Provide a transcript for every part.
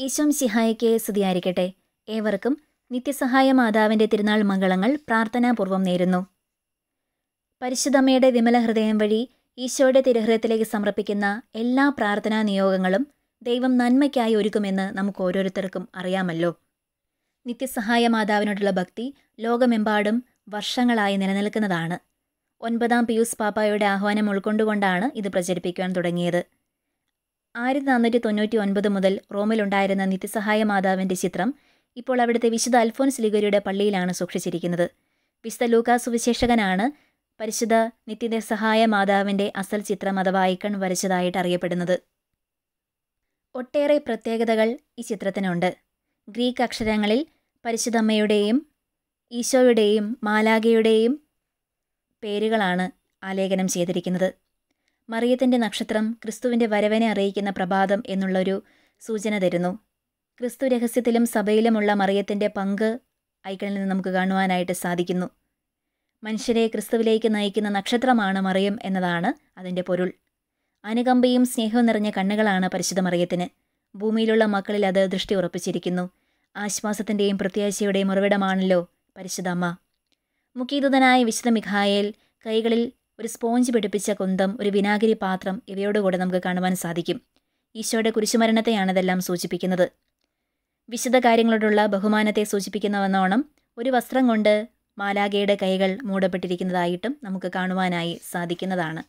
ഈശോം സിഹായിക്ക് സ്തുതിയായിരിക്കട്ടെ ഏവർക്കും നിത്യസഹായ മാതാവിൻ്റെ തിരുനാൾ മംഗളങ്ങൾ പ്രാർത്ഥനാപൂർവം നേരുന്നു പരിശുദ്ധമ്മയുടെ വിമല ഹൃദയം വഴി ഈശോയുടെ തിരുഹൃദയത്തിലേക്ക് സമർപ്പിക്കുന്ന എല്ലാ പ്രാർത്ഥനാ നിയോഗങ്ങളും ദൈവം നന്മയ്ക്കായി ഒരുക്കുമെന്ന് നമുക്ക് ഓരോരുത്തർക്കും അറിയാമല്ലോ നിത്യസഹായ മാതാവിനോടുള്ള ഭക്തി ലോകമെമ്പാടും വർഷങ്ങളായി നിലനിൽക്കുന്നതാണ് ഒൻപതാം പിയൂസ് പാപ്പായുടെ ആഹ്വാനം ഉൾക്കൊണ്ടുകൊണ്ടാണ് ഇത് പ്രചരിപ്പിക്കുവാൻ തുടങ്ങിയത് ആയിരത്തി നാനൂറ്റി തൊണ്ണൂറ്റി ഒൻപത് മുതൽ റോമിലുണ്ടായിരുന്ന നിത്യസഹായ മാതാവിൻ്റെ ചിത്രം ഇപ്പോൾ അവിടുത്തെ വിശുദ്ധ അൽഫോൻസ് ലിഗരിയുടെ പള്ളിയിലാണ് സൂക്ഷിച്ചിരിക്കുന്നത് വിശുദ്ധ ലൂക്കാ സുവിശേഷകനാണ് പരിശുദ്ധ നിത്യസഹായ മാതാവിൻ്റെ അസൽ ചിത്രം അഥവാ ഐക്കൺ വരച്ചതായിട്ട് അറിയപ്പെടുന്നത് ഒട്ടേറെ പ്രത്യേകതകൾ ഈ ചിത്രത്തിനുണ്ട് ഗ്രീക്ക് അക്ഷരങ്ങളിൽ പരിശുദ്ധമ്മയുടെയും ഈശോയുടെയും മാലാഗയുടെയും പേരുകളാണ് ആലേഖനം ചെയ്തിരിക്കുന്നത് മറിയത്തിൻ്റെ നക്ഷത്രം ക്രിസ്തുവിൻ്റെ വരവനെ അറിയിക്കുന്ന പ്രഭാതം എന്നുള്ളൊരു സൂചന തരുന്നു ക്രിസ്തു രഹസ്യത്തിലും സഭയിലുമുള്ള മറിയത്തിൻ്റെ പങ്ക് ഐക്കണിൽ നിന്ന് നമുക്ക് കാണുവാനായിട്ട് സാധിക്കുന്നു മനുഷ്യരെ ക്രിസ്തുവിലേക്ക് നയിക്കുന്ന നക്ഷത്രമാണ് മറിയം എന്നതാണ് അതിൻ്റെ പൊരുൾ അനുകമ്പയും സ്നേഹവും നിറഞ്ഞ കണ്ണുകളാണ് പരിശുദ്ധ മറിയത്തിന് ഭൂമിയിലുള്ള മക്കളിൽ അത് ദൃഷ്ടി ഉറപ്പിച്ചിരിക്കുന്നു ആശ്വാസത്തിൻ്റെയും പ്രത്യാശയുടെയും ഉറവിടമാണല്ലോ പരിശുദ്ധ അമ്മ മുഖീദൂതനായ വിശുദ്ധ മിഖായേൽ കൈകളിൽ ഒരു സ്പോഞ്ച് പിടിപ്പിച്ച കുന്തം ഒരു വിനാഗിരി പാത്രം ഇവയോടുകൂടെ നമുക്ക് കാണുവാൻ സാധിക്കും ഈശോയുടെ കുരിശുമരണത്തെയാണ് ഇതെല്ലാം സൂചിപ്പിക്കുന്നത് വിശുദ്ധ കാര്യങ്ങളോടുള്ള ബഹുമാനത്തെ സൂചിപ്പിക്കുന്നവെന്നോണം ഒരു വസ്ത്രം കൊണ്ട് മാലാഗയുടെ കൈകൾ മൂടപ്പെട്ടിരിക്കുന്നതായിട്ടും നമുക്ക് കാണുവാനായി സാധിക്കുന്നതാണ്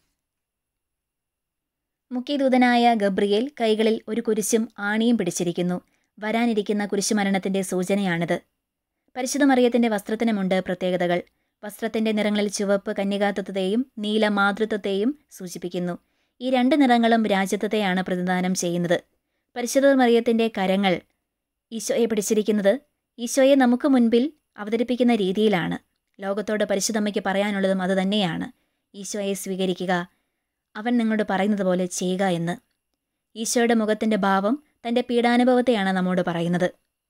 മുഖ്യദൂതനായ ഗബ്രിയേൽ കൈകളിൽ ഒരു കുരിശും ആണിയും പിടിച്ചിരിക്കുന്നു വരാനിരിക്കുന്ന കുരിശുമരണത്തിൻ്റെ സൂചനയാണിത് പരിശുദ്ധ മറിയത്തിൻ്റെ വസ്ത്രത്തിനുമുണ്ട് പ്രത്യേകതകൾ വസ്ത്രത്തിൻ്റെ നിറങ്ങളിൽ ചുവപ്പ് കന്യകാത്വത്തെയും നീല മാതൃത്വത്തെയും സൂചിപ്പിക്കുന്നു ഈ രണ്ട് നിറങ്ങളും രാജ്യത്വത്തെയാണ് പ്രതിദാനം ചെയ്യുന്നത് പരിശുദ്ധ മറിയത്തിൻ്റെ കരങ്ങൾ ഈശോയെ പിടിച്ചിരിക്കുന്നത് ഈശോയെ നമുക്ക് മുൻപിൽ അവതരിപ്പിക്കുന്ന രീതിയിലാണ് ലോകത്തോട് പരിശുദ്ധമ്മയ്ക്ക് പറയാനുള്ളതും അതുതന്നെയാണ് ഈശോയെ സ്വീകരിക്കുക അവൻ നിങ്ങളോട് പറയുന്നത് പോലെ ചെയ്യുക എന്ന് ഈശോയുടെ മുഖത്തിൻ്റെ ഭാവം തൻ്റെ പീഡാനുഭവത്തെയാണ് നമ്മോട് പറയുന്നത്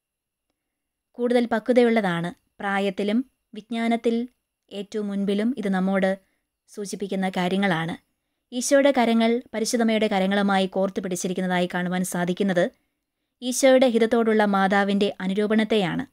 കൂടുതൽ പക്വതയുള്ളതാണ് പ്രായത്തിലും വിജ്ഞാനത്തിൽ ഏറ്റവും മുൻപിലും ഇത് നമ്മോട് സൂചിപ്പിക്കുന്ന കാര്യങ്ങളാണ് ഈശോയുടെ കരങ്ങൾ പരിശുദ്ധമയുടെ കരങ്ങളുമായി കോർത്തു പിടിച്ചിരിക്കുന്നതായി കാണുവാൻ സാധിക്കുന്നത് ഈശോയുടെ ഹിതത്തോടുള്ള മാതാവിൻ്റെ അനുരൂപണത്തെയാണ്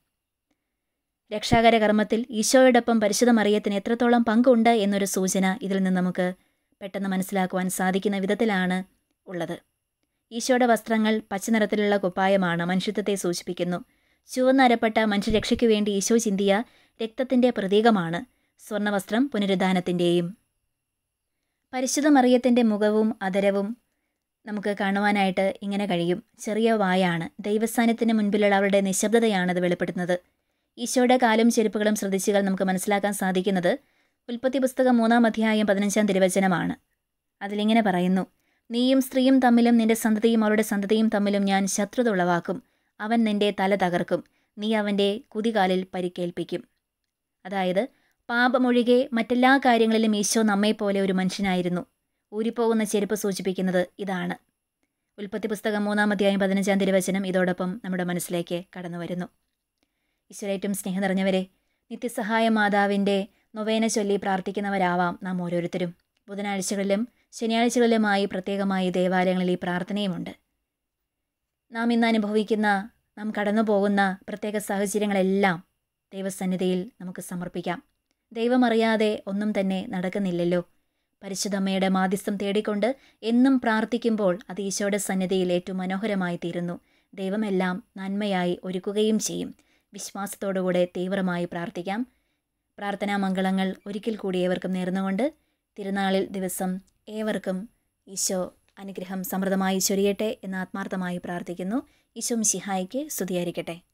രക്ഷാകര കർമ്മത്തിൽ ഈശോയോടൊപ്പം പരിശുദ്ധ മറിയത്തിന് എത്രത്തോളം പങ്കുണ്ട് എന്നൊരു സൂചന ഇതിൽ നിന്ന് നമുക്ക് പെട്ടെന്ന് മനസ്സിലാക്കുവാൻ സാധിക്കുന്ന വിധത്തിലാണ് ഉള്ളത് ഈശോയുടെ വസ്ത്രങ്ങൾ പച്ചനിറത്തിലുള്ള കുപ്പായമാണ് മനുഷ്യത്വത്തെ സൂചിപ്പിക്കുന്നു ചുവന്നരപ്പെട്ട മനുഷ്യരക്ഷയ്ക്കു വേണ്ടി ഈശോ ചിന്തിയ രക്തത്തിൻ്റെ പ്രതീകമാണ് സ്വർണവസ്ത്രം പുനരുദ്ധാനത്തിൻ്റെയും പരിശുദ്ധ മറിയത്തിൻ്റെ മുഖവും അതരവും നമുക്ക് കാണുവാനായിട്ട് ഇങ്ങനെ കഴിയും ചെറിയ വായാണ് ദൈവസ്ഥാനത്തിന് മുൻപിലുള്ള അവളുടെ നിശബ്ദതയാണ് അത് വെളിപ്പെടുത്തുന്നത് ഈശോയുടെ കാലും ചെരുപ്പുകളും ശ്രദ്ധിച്ചുകൾ നമുക്ക് മനസ്സിലാക്കാൻ സാധിക്കുന്നത് ഉൽപ്പത്തി പുസ്തകം മൂന്നാം അധ്യായം പതിനഞ്ചാം തിരുവചനമാണ് അതിലിങ്ങനെ പറയുന്നു നീയും സ്ത്രീയും തമ്മിലും നിന്റെ സന്തതിയും അവളുടെ സന്തതിയും തമ്മിലും ഞാൻ ശത്രുത ഉളവാക്കും അവൻ നിന്റെ തല തകർക്കും നീ അവൻ്റെ കുതികാലിൽ പരിക്കേൽപ്പിക്കും അതായത് പാപമൊഴികെ മറ്റെല്ലാ കാര്യങ്ങളിലും ഈശോ നമ്മെപ്പോലെ ഒരു മനുഷ്യനായിരുന്നു ഊരിപ്പോകുന്ന ചെരുപ്പ് സൂചിപ്പിക്കുന്നത് ഇതാണ് ഉൽപ്പത്തി പുസ്തകം മൂന്നാം അധ്യായം പതിനഞ്ചാം തിരുവചനം ഇതോടൊപ്പം നമ്മുടെ മനസ്സിലേക്ക് കടന്നു വരുന്നു ഈശ്വരേറ്റവും സ്നേഹം നിറഞ്ഞവരെ നിത്യസഹായ മാതാവിൻ്റെ നൊവേന ചൊല്ലി പ്രാർത്ഥിക്കുന്നവരാവാം നാം ഓരോരുത്തരും ബുധനാഴ്ചകളിലും ശനിയാഴ്ചകളിലുമായി പ്രത്യേകമായി ദേവാലയങ്ങളിൽ ഈ പ്രാർത്ഥനയുമുണ്ട് നാം ഇന്ന് അനുഭവിക്കുന്ന നാം കടന്നു പോകുന്ന പ്രത്യേക സാഹചര്യങ്ങളെല്ലാം ദൈവസന്നിധിയിൽ നമുക്ക് സമർപ്പിക്കാം ദൈവമറിയാതെ ഒന്നും തന്നെ നടക്കുന്നില്ലല്ലോ പരിശുദ്ധമ്മയുടെ മാധ്യസ്ഥം തേടിക്കൊണ്ട് എന്നും പ്രാർത്ഥിക്കുമ്പോൾ അത് ഈശോയുടെ സന്നിധിയിൽ ഏറ്റവും മനോഹരമായി തീരുന്നു ദൈവമെല്ലാം നന്മയായി ഒരുക്കുകയും ചെയ്യും വിശ്വാസത്തോടുകൂടെ തീവ്രമായി പ്രാർത്ഥിക്കാം പ്രാർത്ഥനാ മംഗളങ്ങൾ ഒരിക്കൽ കൂടി ഏവർക്കും നേർന്നുകൊണ്ട് തിരുനാളിൽ ദിവസം ഏവർക്കും ഈശോ അനുഗ്രഹം സമൃദ്ധമായി ചൊരിയട്ടെ എന്ന് ആത്മാർത്ഥമായി പ്രാർത്ഥിക്കുന്നു ഈശോ മിശിഹായിക്ക് സ്തുതിയായിരിക്കട്ടെ